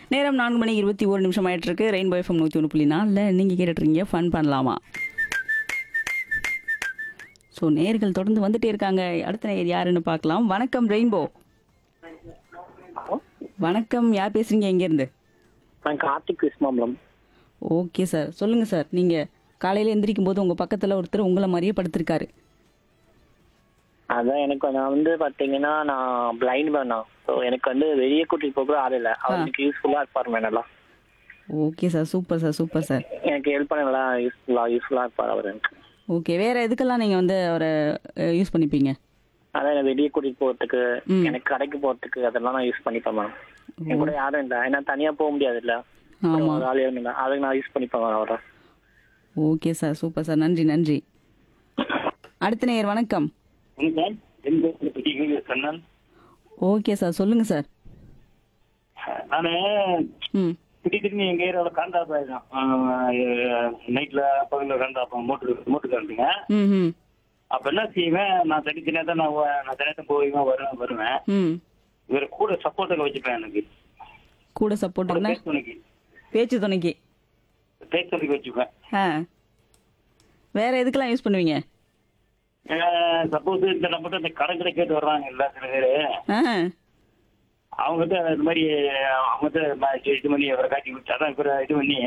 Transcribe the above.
நேரம் நான்கு மணி இருபத்தி ஒரு நிமிஷம் ஆயிட்டு இருக்கு ரெயின்போ எஃப்எம் நூற்றி ஒன்று புள்ளி நாலில் நீங்கள் கேட்டுட்ருக்கீங்க ஃபன் பண்ணலாமா ஸோ நேர்கள் தொடர்ந்து வந்துட்டே இருக்காங்க அடுத்த நேர் யாருன்னு பார்க்கலாம் வணக்கம் ரெயின்போ வணக்கம் யார் பேசுறீங்க எங்கேருந்து நான் கார்த்திக் விஸ்மாம்பலம் ஓகே சார் சொல்லுங்கள் சார் நீங்கள் காலையில் எந்திரிக்கும் போது உங்கள் பக்கத்தில் ஒருத்தர் உங்களை மாதிரியே படுத்திருக்காரு அதான் எனக்கு நான் வந்து பாத்தீங்கன்னா நான் பிளைண்ட் மேனா ஸோ எனக்கு வந்து வெளியே கூட்டிட்டு போக கூட ஆள் இல்லை அவர் எனக்கு யூஸ்ஃபுல்லா இருப்பார் மேனலா okay sir super sir super sir எனக்கு ஹெல்ப் பண்ண நல்லா யூஸ்ஃபுல்லா யூஸ்ஃபுல்லா இருப்பார் அவர் எனக்கு ஓகே வேறு எதுக்கெல்லாம் நீங்கள் வந்து அவரை யூஸ் பண்ணிப்பீங்க அதான் எனக்கு வெளியே கூட்டிட்டு போறதுக்கு ம். எனக்கு கடைக்கு போறதுக்கு அதெல்லாம் நான் யூஸ் பண்ணிப்பேன் மேம் என் கூட யாரும் இல்லை ஏன்னா தனியா போக முடியாது இல்ல ஆமாம் ஒரு ஆள் இல்லை அதுக்கு நான் யூஸ் பண்ணிப்பேன் அவரை ஓகே சார் சூப்பர் சார் நன்றி நன்றி அடுத்த நேயர் வணக்கம் கண்ணன் ஓகே சார் சொல்லுங்கள் சார் நானு ம் திடீர்னு எங்க ஏரியாவில் கரண்ட் ஆஃப் ஆயிடும் நைட்ல பகல்ல கரண்ட் ஆஃப் மோட்டர் மோட்டர் கரண்ட்டுங்க ம் ம் அப்ப என்ன செய்வேன் நான் தனித்தனியா தான் நான் வ- நான் தனியாக தான் போவேன் வருவேன் வருவேன் ம் இவர் கூட சப்போர்ட்டுக்கு வச்சுப்பேன் எனக்கு கூட சப்போர்ட்டுன்னா பேச்சு துணைக்கு பேச்சு துணைக்கு பேச்சு துணைக்கு வச்சுப்பேன் ஆ வேற எதுக்கெல்லாம் யூஸ் பண்ணுவீங்க சப்போஸ் இந்த நம்மகிட்ட இந்த கடன் கடை கேட்டு வர்றாங்க இல்ல சில பேரு ஆ அவங்ககிட்ட இந்த மாதிரி அவங்ககிட்ட இது பண்ணி அவரை காட்டி விட்டு அதான் இவரை இது பண்ணி